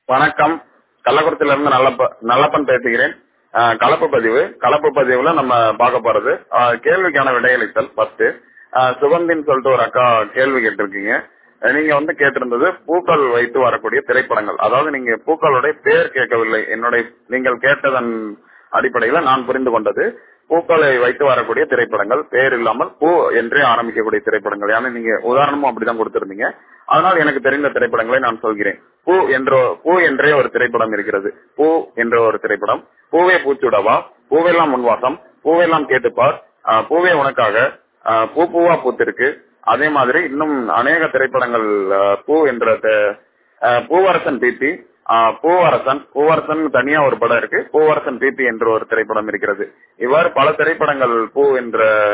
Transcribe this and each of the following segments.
வணக்கம் கள்ளக்குறிச்சியில இருந்து நல்லப்ப நல்லப்பன் பேசுகிறேன் அஹ், கலப்பு பதிவு கலப்பு பதிவுல நம்ம பார்க்க போறது அஹ், கேள்விக்கான விடையளித்தல் ஃபர்ஸ்ட் சுகந்தின்னு சொல்லிட்டு ஒரு அக்கா கேள்வி கேட்டிருக்கீங்க அஹ், நீங்க வந்து கேட்டிருந்தது பூக்கள் வைத்து வரக்கூடிய திரைப்படங்கள் அதாவது நீங்க பூக்களுடைய பேர் கேட்கவில்லை என்னுடைய நீங்கள் கேட்டதன் அடிப்படையில நான் புரிந்து கொண்டது பூக்களை வைத்து வரக்கூடிய திரைப்படங்கள் பேர் இல்லாமல் பூ என்றே ஆரம்பிக்கக்கூடிய திரைப்படங்கள் ஏன்னா நீங்க உதாரணமும் அப்படிதான் கொடுத்திருந்தீங்க அதனால் எனக்கு தெரிந்த திரைப்படங்களை நான் சொல்கிறேன் பூ என்ற பூ என்றே ஒரு திரைப்படம் இருக்கிறது பூ என்ற ஒரு திரைப்படம் பூவே பூச்சுடவா பூவெல்லாம் முன்வாசம் பூவெல்லாம் கேட்டுப்பார் ஆஹ் பூவே உனக்காக ஆஹ் பூ பூவா பூத்திருக்கு அதே மாதிரி இன்னும் அநேக திரைப்படங்கள் ஆஹ் பூ என்ற த- ஆஹ் பூவரசன் பிபி பூவரசன் பூவரசன் தனியா ஒரு படம் இருக்கு பூவரசன் பிபி என்ற ஒரு திரைப்படம் இருக்கிறது இவ்வாறு பல திரைப்படங்கள் பூ என்ற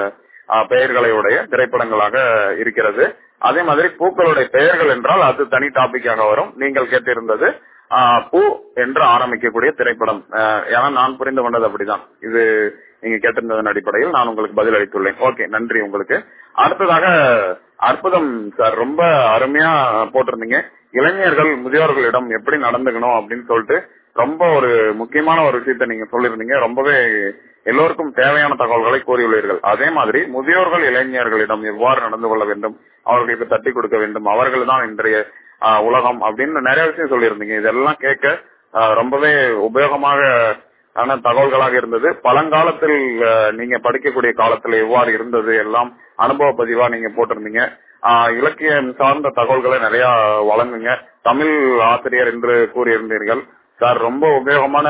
ஆஹ் பெயர்களை உடைய திரைப்படங்களாக இருக்கிறது அதே மாதிரி பூக்களுடைய பெயர்கள் என்றால் அது தனி டாபிக்காக வரும் நீங்கள் கேட்டிருந்தது ஆஹ் பூ என்று ஆரம்பிக்கக்கூடிய திரைப்படம் ஆஹ் ஏன்னா நான் புரிந்து கொண்டது அப்படிதான் இது நீங்க கேட்டிருந்ததன் அடிப்படையில் நான் உங்களுக்கு பதில் அளித்துள்ளேன் ஓகே நன்றி உங்களுக்கு அடுத்ததாக அற்புதம் சார் ரொம்ப அருமையா போட்டிருந்தீங்க இளைஞர்கள் முதியோர்களிடம் எப்படி நடந்துக்கணும் அப்படின்னு சொல்லிட்டு ரொம்ப ஒரு முக்கியமான ஒரு விஷயத்த நீங்க சொல்லியிருந்தீங்க ரொம்பவே எல்லோருக்கும் தேவையான தகவல்களை கூறியுள்ளீர்கள் அதே மாதிரி முதியோர்கள் இளைஞர்களிடம் எவ்வாறு நடந்து கொள்ள வேண்டும் அவர்களுக்கு தட்டி கொடுக்க வேண்டும் அவர்கள் தான் இன்றைய ஆஹ், உலகம் அப்படின்னு நிறைய விஷயம் சொல்லியிருந்தீங்க இதெல்லாம் கேட்க ஆஹ், ரொம்பவே உபயோகமாக ஆன தகவல்களாக இருந்தது பழங்காலத்தில் ஆஹ், நீங்க படிக்கக்கூடிய காலத்துல எவ்வாறு இருந்தது எல்லாம் அனுபவ பதிவா நீங்க போட்டிருந்தீங்க ஆஹ், இலக்கியம் சார்ந்த தகவல்களை நிறைய வழங்குங்க தமிழ் ஆசிரியர் என்று கூறியிருந்தீர்கள் சார் ரொம்ப உபயோகமான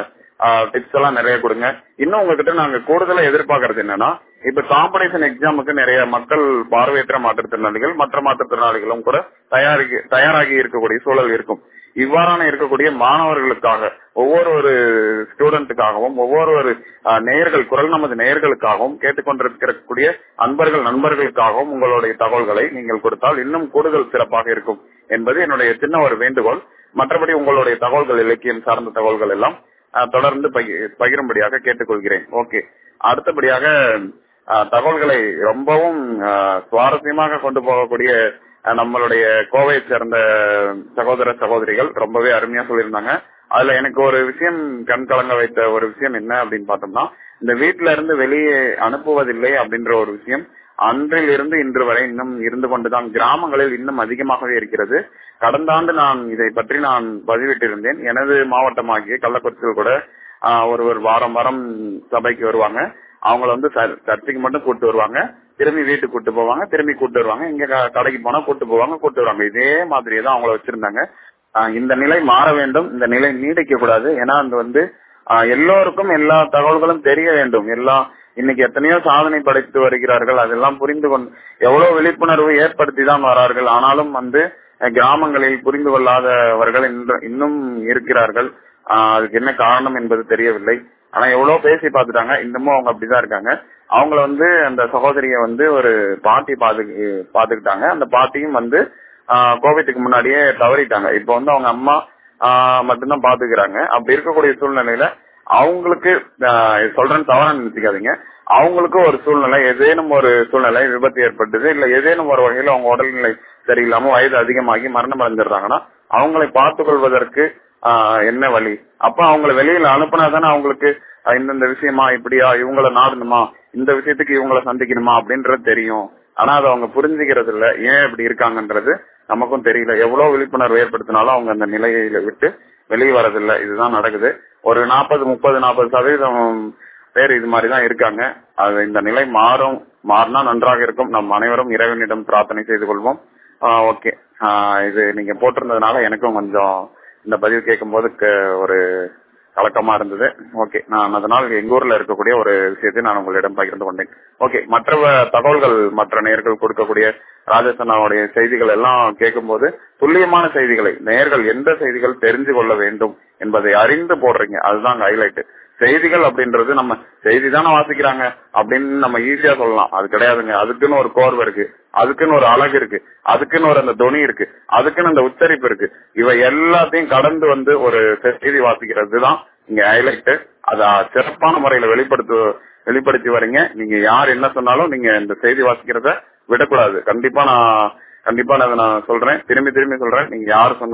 டிப்ஸ் எல்லாம் நிறைய கொடுங்க இன்னும் உங்ககிட்ட நாங்க கூடுதலா எதிர்பார்க்கறது என்னன்னா இப்ப காம்படிஷன் எக்ஸாமுக்கு நிறைய மக்கள் பார்வையற்ற மாற்றுத்திறனாளிகள் மற்ற மாற்றுத்திறனாளிகளும் கூட தயாரி தயாராகி இருக்கக்கூடிய சூழல் இருக்கும் இவ்வாறான இருக்கக்கூடிய மாணவர்களுக்காக ஒவ்வொரு ஒரு ஸ்டூடெண்ட்டுக்காகவும் ஒவ்வொரு ஒரு ஆஹ், நேயர்கள் குரல் நமது நேயர்களுக்காகவும் கேட்டுக்கொண்டிருக்கக்கூடிய அன்பர்கள் நண்பர்களுக்காகவும் உங்களுடைய தகவல்களை நீங்கள் கொடுத்தால் இன்னும் கூடுதல் சிறப்பாக இருக்கும் என்பது என்னுடைய சின்ன ஒரு வேண்டுகோள் மற்றபடி உங்களுடைய தகவல்கள் இலக்கியம் சார்ந்த தகவல்கள் எல்லாம் ஆஹ், தொடர்ந்து பகி- பகிரும்படியாக கேட்டுக்கொள்கிறேன் ஓகே அடுத்தபடியாக ஆஹ், தகவல்களை ரொம்பவும் ஆஹ், சுவாரஸ்யமாக கொண்டு போகக்கூடிய ஆஹ், நம்மளுடைய கோவையை சேர்ந்த சகோதர சகோதரிகள் ரொம்பவே அருமையா சொல்லியிருந்தாங்க அதுல எனக்கு ஒரு விஷயம் கண் கலங்க வைத்த ஒரு விஷயம் என்ன அப்படின்னு பார்த்தோம்னா இந்த வீட்ல இருந்து வெளியே அனுப்புவதில்லை அப்படின்ற ஒரு விஷயம் அன்றில் இருந்து இன்று வரை இன்னும் இருந்து கொண்டுதான் கிராமங்களில் இன்னும் அதிகமாகவே இருக்கிறது கடந்த ஆண்டு நான் இதை பற்றி நான் பதிவிட்டிருந்தேன் எனது மாவட்டமாகிய கள்ளக்குறிச்சியில் கூட ஆஹ், ஒருவர் வாரம் வாரம் சபைக்கு வருவாங்க அவங்கள வந்து சர்- சர்ச்சுக்கு மட்டும் கூட்டு வருவாங்க திரும்பி வீட்டுக்கு கூட்டு போவாங்க திரும்பி கூட்டு வருவாங்க இங்க க- கடைக்கு போனா கூட்டு போவாங்க கூட்டு வருவாங்க இதே மாதிரியே தான் அவங்கள வச்சிருந்தாங்க ஆஹ், இந்த நிலை மாற வேண்டும் இந்த நிலை நீடிக்க கூடாது ஏன்னா அது வந்து ஆஹ், எல்லோருக்கும் எல்லா தகவல்களும் தெரிய வேண்டும் எல்லாம் இன்னைக்கு எத்தனையோ சாதனை படைத்து வருகிறார்கள் அதெல்லாம் புரிந்து கொண்டு எவ்வளவு விழிப்புணர்வு ஏற்படுத்தி தான் வரார்கள் ஆனாலும் வந்து அஹ், கிராமங்களில் புரிந்து கொள்ளாதவர்கள் இன்று- இன்னும் இருக்கிறார்கள் ஆஹ், அதுக்கு என்ன காரணம் என்பது தெரியவில்லை ஆனா எவ்வளவு பேசி பார்த்துட்டாங்க இன்னமும் அவங்க அப்படிதான் இருக்காங்க அவங்கள வந்து அந்த சகோதரிய வந்து ஒரு பாட்டி பாத்து பாத்துக்கிட்டாங்க அந்த பாட்டியும் வந்து ஆஹ், கோவிட்டுக்கு முன்னாடியே தவறிட்டாங்க இப்போ வந்து அவங்க அம்மா ஆஹ், மட்டும்தான் பாத்துக்கிறாங்க அப்படி இருக்கக்கூடிய சூழ்நிலையில அவங்களுக்கு ஆஹ், சொல்றேன்னு தவறா நினைச்சுக்காதீங்க அவங்களுக்கு ஒரு சூழ்நிலை ஏதேனும் ஒரு சூழ்நிலை விபத்து ஏற்பட்டது இல்ல ஏதேனும் ஒரு வகையில அவங்க உடல்நிலை சரியில்லாம வயது அதிகமாகி மரணம் அடைஞ்சிடுறாங்கன்னா அவங்களை பார்த்துக் கொள்வதற்கு ஆஹ், என்ன வழி அப்ப அவங்கள வெளியில அனுப்புனா தானே அவங்களுக்கு ஆஹ், இந்தந்த விஷயமா இப்படியா இவங்கள நாடணுமா இந்த விஷயத்துக்கு இவங்கள சந்திக்கணுமா அப்படின்றது தெரியும் ஆனா அதை அவங்க புரிஞ்சுக்கிறது இல்ல ஏன் இப்படி இருக்காங்கன்றது நமக்கும் தெரியல எவ்வளவு விழிப்புணர்வு ஏற்படுத்தினாலும் அவங்க அந்த நிலையில விட்டு வெளியே வரதில்லை இதுதான் நடக்குது ஒரு நாற்பது முப்பது நாற்பது சதவீதம் பேர் இது மாதிரி தான் இருக்காங்க அது இந்த நிலை மாறும் மாறினா நன்றாக இருக்கும் நம் அனைவரும் இறைவனிடம் பிரார்த்தனை செய்து கொள்வோம் ஓகே இது நீங்க போட்டிருந்ததுனால எனக்கும் கொஞ்சம் இந்த பதிவு கேட்கும்போது க- ஒரு கலக்கமா இருந்தது ஓகே நான் அதனால் எங்க ஊர்ல இருக்கக்கூடிய ஒரு விஷயத்தை நான் உங்களிடம் பகிர்ந்து கொண்டேன் ஓகே மற்ற வ- தகவல்கள் மற்ற நேர்கள் கொடுக்கக்கூடிய ராஜஸ்தானாவுடைய செய்திகள் எல்லாம் கேட்கும்போது துல்லியமான செய்திகளை நேர்கள் எந்த செய்திகள் தெரிஞ்சு கொள்ள வேண்டும் என்பதை அறிந்து போடுறீங்க அதுதான் ஹைலைட் செய்திகள் அப்படின்றது நம்ம செய்தி தானே வாசிக்கிறாங்க அப்படின்னு நம்ம ஈஸியா சொல்லலாம் அது கிடையாதுங்க அதுக்குன்னு ஒரு கோர்வை இருக்கு அதுக்குன்னு ஒரு அழகு இருக்கு அதுக்குன்னு ஒரு அந்த தொனி இருக்கு அதுக்குன்னு அந்த உச்சரிப்பு இருக்கு இவை எல்லாத்தையும் கடந்து வந்து ஒரு செய்தி வாசிக்கிறது தான் இங்க ஹைலைட் அத சிறப்பான முறையில வெளிப்படுத்து வெளிப்படுத்தி வரீங்க நீங்க யார் என்ன சொன்னாலும் நீங்க இந்த செய்தி வாசிக்கிறத விடக்கூடாது கண்டிப்பா நான் கண்டிப்பா நான் அதை நான் சொல்றேன் திரும்பி திரும்பி சொல்றேன் நீங்க யார் சொன்னாலும்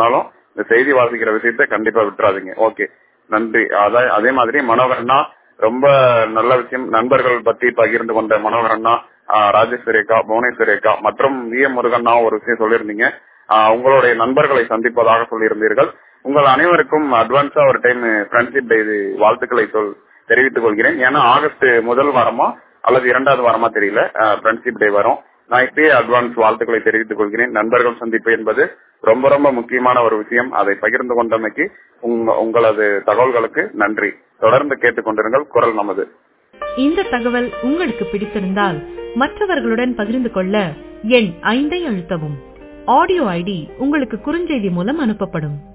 இந்த செய்தி வாசிக்கிற விஷயத்த கண்டிப்பா விட்டுறாதீங்க ஓகே நன்றி அதான் அதே மாதிரி மனோகரண்ணா ரொம்ப நல்ல விஷயம் நண்பர்கள் பத்தி பகிர்ந்து கொண்ட மனோகரண்ணா ஆஹ் ராஜேஸ்வரி அக்கா புவனேஸ்வரி அக்கா மற்றும் வி எம் முருகண்ணா ஒரு விஷயம் சொல்லியிருந்தீங்க ஆஹ் உங்களுடைய நண்பர்களை சந்திப்பதாக சொல்லியிருந்தீர்கள் உங்கள் அனைவருக்கும் அட்வான்ஸா ஒரு டைம் ஃப்ரெண்ட்ஷிப் டே வாழ்த்துக்களை சொல் தெரிவித்துக் கொள்கிறேன் ஏன்னா ஆகஸ்ட் முதல் வாரமா அல்லது இரண்டாவது வாரமா தெரியல ஃப்ரெண்ட்ஷிப் டே வரும் நான் இப்பயே அட்வான்ஸ் வாழ்த்துக்களை தெரிவித்துக் கொள்கிறேன் நண்பர்கள் சந்திப்பு என்பது ரொம்ப ரொம்ப முக்கியமான ஒரு விஷயம் அதை பகிர்ந்து கொண்டமைக்கு உங்க- உங்களது தகவல்களுக்கு நன்றி தொடர்ந்து கேட்டுக்கொண்டிருங்கள் குரல் நமது இந்த தகவல் உங்களுக்கு பிடித்திருந்தால் மற்றவர்களுடன் பகிர்ந்து கொள்ள எண் ஐந்தை அழுத்தவும் ஆடியோ ஐடி உங்களுக்கு குறுஞ்செய்தி மூலம் அனுப்பப்படும்